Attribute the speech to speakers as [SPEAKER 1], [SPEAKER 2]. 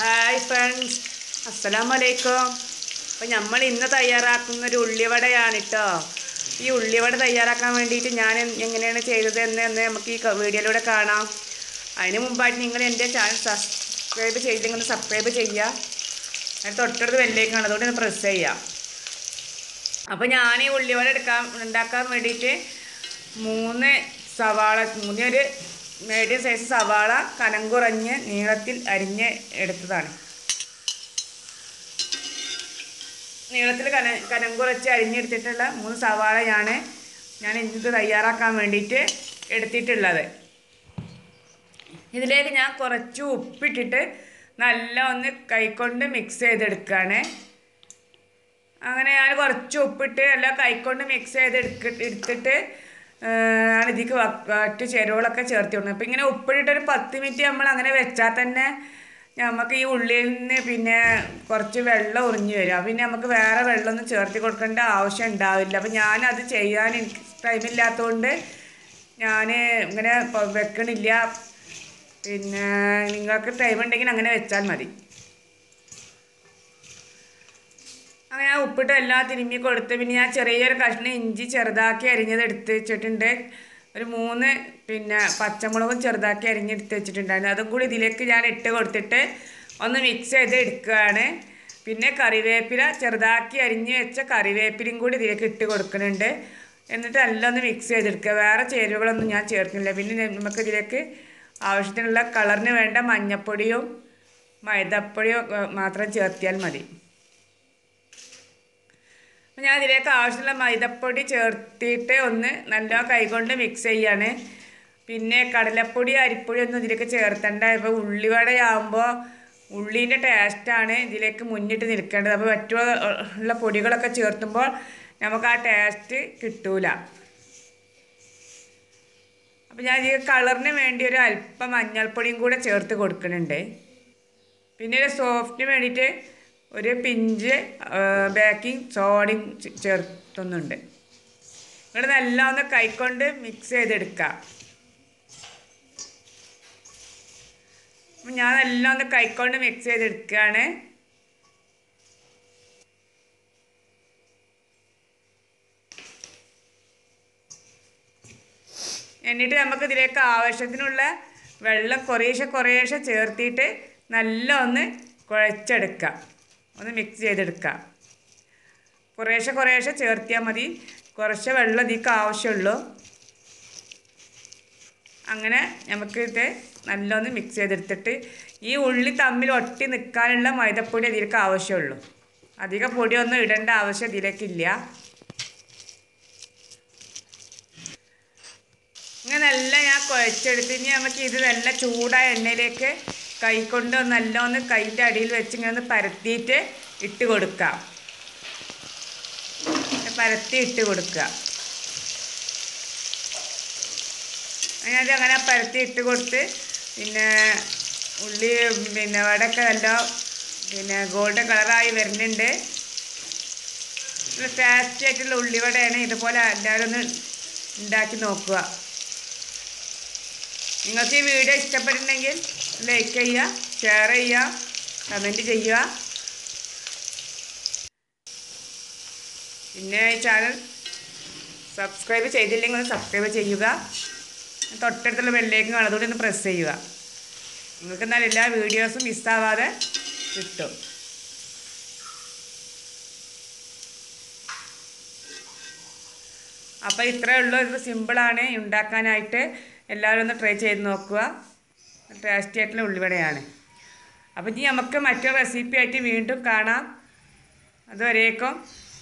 [SPEAKER 1] hi friends അസ്സലാമലൈക്കും അപ്പോൾ നമ്മൾ ഇന്ന് തയ്യാറാക്കുന്ന ഒരു ഉള്ളിവടയാണ് കേട്ടോ ഈ ഉള്ളിവട തയ്യാറാക്കാൻ വേണ്ടിയിട്ട് ഞാൻ എങ്ങനെയാണ് ചെയ്തത് എന്ന് എന്ന് നമുക്ക് ഈ ക- വീഡിയോയിലൂടെ കാണാം അതിന് മുമ്പായിട്ട് നിങ്ങൾ എൻ്റെ ചാനൽ സബ്സ്ക്രൈബ് ചെയ്തില്ലെങ്കിൽ ഒന്ന് സബ്സ്ക്രൈബ് ചെയ്യുക അതിന് തൊട്ടടുത്ത് വെല്ലേക്കാണ് അതുകൊണ്ട് ഒന്ന് പ്രസ് ചെയ്യാം അപ്പോൾ ഞാൻ ഈ ഉള്ളിവട എടുക്കാൻ ഉണ്ടാക്കാൻ വേണ്ടിയിട്ട് മൂന്ന് സവാള മൂന്നൊരു മീഡിയം സൈസ് സവാള കനം കുറഞ്ഞ് നീളത്തിൽ അരിഞ്ഞ് എടുത്തതാണ് നീളത്തിൽ കന കനം കുറച്ച് അരിഞ്ഞെടുത്തിട്ടുള്ള മൂന്ന് സവാളയാണ് ഞാൻ ഇത് തയ്യാറാക്കാൻ വേണ്ടിയിട്ട് എടുത്തിട്ടുള്ളത് ഇതിലേക്ക് ഞാൻ കുറച്ച് ഉപ്പിട്ടിട്ട് നല്ല ഒന്ന് കൈകൊണ്ട് മിക്സ് ചെയ്തെടുക്കുകയാണ് അങ്ങനെ ഞാൻ കുറച്ച് ഉപ്പിട്ട് എല്ലാം കൈകൊണ്ട് മിക്സ് ചെയ്ത് എടുക്ക എടുത്തിട്ട് ആണ് ഇതിക്ക് മറ്റ് ചേരുവകളൊക്കെ ചേർത്ത് കൊടുക്കുന്നത് അപ്പം ഇങ്ങനെ ഉപ്പിട്ടിട്ട് ഒരു പത്ത് മിനിറ്റ് നമ്മൾ അങ്ങനെ വെച്ചാൽ തന്നെ നമുക്ക് ഈ ഉള്ളിയിൽ നിന്ന് പിന്നെ കുറച്ച് വെള്ളം ഉറിഞ്ഞു വരും അപ്പം പിന്നെ നമുക്ക് വേറെ വെള്ളമൊന്നും ചേർത്തി കൊടുക്കേണ്ട ആവശ്യം ഉണ്ടാവില്ല അപ്പം ഞാനത് ചെയ്യാൻ എനിക്ക് ടൈമില്ലാത്തതുകൊണ്ട് ഞാൻ ഇങ്ങനെ പ- വെക്കണില്ല പിന്നെ നിങ്ങൾക്ക് ടൈം ഉണ്ടെങ്കിൽ അങ്ങനെ വെച്ചാൽ മതി അങ്ങനെ ഞാൻ ഉപ്പിട്ട് എല്ലാം തിരുമ്മി കൊടുത്ത് പിന്നെ ഞാൻ ചെറിയൊരു കഷ്ണം ഇഞ്ചി ചെറുതാക്കി അരിഞ്ഞത് എടുത്ത് വെച്ചിട്ടുണ്ട് ഒരു മൂന്ന് പിന്നെ പച്ചമുളകും ചെറുതാക്കി അരിഞ്ഞെടുത്ത് വെച്ചിട്ടുണ്ടായിരുന്നു അതും കൂടി ഇതിലേക്ക് ഞാൻ ഇട്ട് കൊടുത്തിട്ട് ഒന്ന് മിക്സ് ചെയ്ത് എടുക്കുകയാണ് പിന്നെ കറിവേപ്പില ചെറുതാക്കി അരിഞ്ഞ് വെച്ച കറിവേപ്പിലയും കൂടി ഇതിലേക്ക് ഇട്ട് കൊടുക്കുന്നുണ്ട് എന്നിട്ട് എല്ലാം ഒന്ന് മിക്സ് ചെയ്തെടുക്കുക വേറെ ചേരുവകളൊന്നും ഞാൻ ചേർക്കുന്നില്ല പിന്നെ നമുക്ക് ഇതിലേക്ക് ആവശ്യത്തിനുള്ള കളറിന് വേണ്ട മഞ്ഞപ്പൊടിയും മൈദപ്പൊടിയും ഒക്കെ മാത്രം ചേർത്തിയാൽ മതി അപ്പം ഞാൻ ഇതിലേക്ക് ആവശ്യമുള്ള മൈദപ്പൊടി ചേർത്തിട്ട് ഒന്ന് നല്ല കൈകൊണ്ട് മിക്സ് ചെയ്യാണ് പിന്നെ കടലപ്പൊടി അരിപ്പൊടി ഒന്നും ഇതിലേക്ക് ചേർത്തണ്ട ഇപ്പോൾ ഉള്ളിവടയാകുമ്പോൾ ഉള്ളീൻ്റെ ടേസ്റ്റാണ് ഇതിലേക്ക് മുന്നിട്ട് നിൽക്കേണ്ടത് അപ്പോൾ മറ്റുള്ള ഉള്ള പൊടികളൊക്കെ ചേർത്തുമ്പോൾ നമുക്ക് ആ ടേസ്റ്റ് കിട്ടൂല അപ്പോൾ ഞാൻ ഈ കളറിന് വേണ്ടി ഒരു അല്പം മഞ്ഞൾപ്പൊടിയും കൂടെ ചേർത്ത് കൊടുക്കുന്നുണ്ട് പിന്നെ ഒരു സോഫ്റ്റിന് വേണ്ടിയിട്ട് ഒരു പിഞ്ച് ബേക്കിംഗ് സോഡയും ചേ- ചേർത്തുന്നുണ്ട് ഇവിടെ നല്ല ഒന്ന് കൈക്കൊണ്ട് മിക്സ് ചെയ്തെടുക്കാം അപ്പം ഞാൻ എല്ലാം ഒന്ന് കൈക്കൊണ്ട് മിക്സ് ചെയ്തെടുക്കുകയാണ് എന്നിട്ട് നമുക്ക് ഇതിലേക്ക് ആവശ്യത്തിനുള്ള വെള്ളം കുറേശ്ശെ കുറേശ്ശെ ചേർത്തിട്ട് നല്ല ഒന്ന് കുഴച്ചെടുക്കാം ഒന്ന് മിക്സ് ചെയ്തെടുക്കാം കുറേശ്ശെ കുറേശ്ശെ ചേർത്തിയാൽ മതി കുറച്ച് വെള്ളം ഇതിക്ക് ആവശ്യമുള്ളൂ അങ്ങനെ നമുക്ക് ഇത് നല്ലൊന്ന് മിക്സ് ചെയ്തെടുത്തിട്ട് ഈ ഉള്ളി തമ്മിൽ ഒട്ടി നിൽക്കാനുള്ള മൈദപ്പൊടി ഇതിലേക്ക് ആവശ്യമുള്ളൂ അധികം പൊടിയൊന്നും ഇടേണ്ട ആവശ്യം ഇതിലേക്കില്ല ഇങ്ങനെ നല്ല ഞാൻ കുഴച്ചെടുത്ത് ഇനി നമുക്ക് ഇത് നല്ല ചൂടായ എണ്ണയിലേക്ക് കൈ കൊണ്ട് നല്ല ഒന്ന് കൈൻ്റെ അടിയിൽ വെച്ച് ഇങ്ങനെ ഒന്ന് പരത്തിയിട്ട് ഇട്ട് കൊടുക്കാം പരത്തി ഇട്ട് കൊടുക്കുക അതിനകത്ത് അങ്ങനെ പരത്തി ഇട്ട് കൊടുത്ത് പിന്നെ ഉള്ളി പിന്നെ വടക്കെ നല്ല പിന്നെ ഗോൾഡൻ കളറായി വരുന്നുണ്ട് നല്ല ടേസ്റ്റി ആയിട്ടുള്ള ഉള്ളിവടയാണ് ഇതുപോലെ എല്ലാവരും ഒന്ന് ഉണ്ടാക്കി നോക്കുക നിങ്ങൾക്ക് ഈ വീഡിയോ ഇഷ്ടപ്പെട്ടിട്ടുണ്ടെങ്കിൽ ലൈക്ക് ചെയ്യുക ഷെയർ ചെയ്യുക കമൻറ്റ് ചെയ്യുക പിന്നെ ഈ ചാനൽ സബ്സ്ക്രൈബ് ചെയ്തില്ലെങ്കിൽ ഒന്ന് സബ്സ്ക്രൈബ് ചെയ്യുക തൊട്ടടുത്തുള്ള ബെല്ലേക്ക് അതുകൊണ്ട് ഒന്ന് പ്രസ് ചെയ്യുക നിങ്ങൾക്ക് എന്നാൽ എല്ലാ വീഡിയോസും മിസ്സാവാതെ കിട്ടും അപ്പോൾ ഇത്രയേ ഉള്ളൂ ഇത് സിമ്പിളാണ് ഉണ്ടാക്കാനായിട്ട് എല്ലാവരും ഒന്ന് ട്രൈ ചെയ്ത് നോക്കുക ടേസ്റ്റി ആയിട്ടുള്ള ഉള്ളിവടയാണ് അപ്പോൾ ഇനി നമുക്ക് മറ്റൊരു റെസിപ്പി ആയിട്ട് വീണ്ടും കാണാം അതുവരേക്കും